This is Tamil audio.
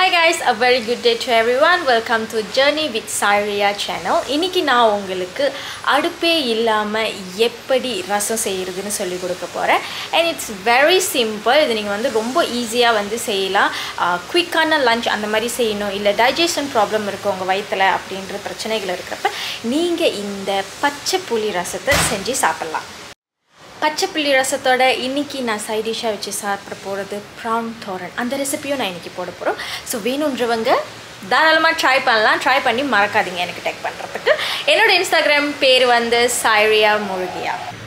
Hi guys, a very good day to everyone. Welcome to Journey with Saria channel. இன்னைக்கு நான் உங்களுக்கு அடுப்பே இல்லாமல் எப்படி ரசம் செய்கிறதுன்னு சொல்லி கொடுக்க போகிறேன் அண்ட் இட்ஸ் வெரி சிம்பிள் இது நீங்கள் வந்து ரொம்ப ஈஸியாக வந்து செய்யலாம் குயிக்கான லஞ்ச் அந்த மாதிரி செய்யணும் இல்லை டைஜஷன் ப்ராப்ளம் இருக்குது உங்கள் வயிற்றில் அப்படின்ற பிரச்சனைகள் இருக்கிறப்ப நீங்கள் இந்த பச்சை புளி ரசத்தை செஞ்சு சாப்பிட்லாம் பச்சை புளி ரசத்தோட இன்னைக்கு நான் சைட் டிஷ்ஷாக வச்சு சாப்பிட போகிறது ப்ரான் தோரன் அந்த ரெசிபியும் நான் இன்னைக்கு போட போகிறோம் ஸோ வேணுன்றவங்க தாராளமாக ட்ரை பண்ணலாம் ட்ரை பண்ணி மறக்காதீங்க எனக்கு டெக் பண்ணுறதுக்கு என்னோட இன்ஸ்டாகிராம் பேர் வந்து சாய்ரியா முருகியா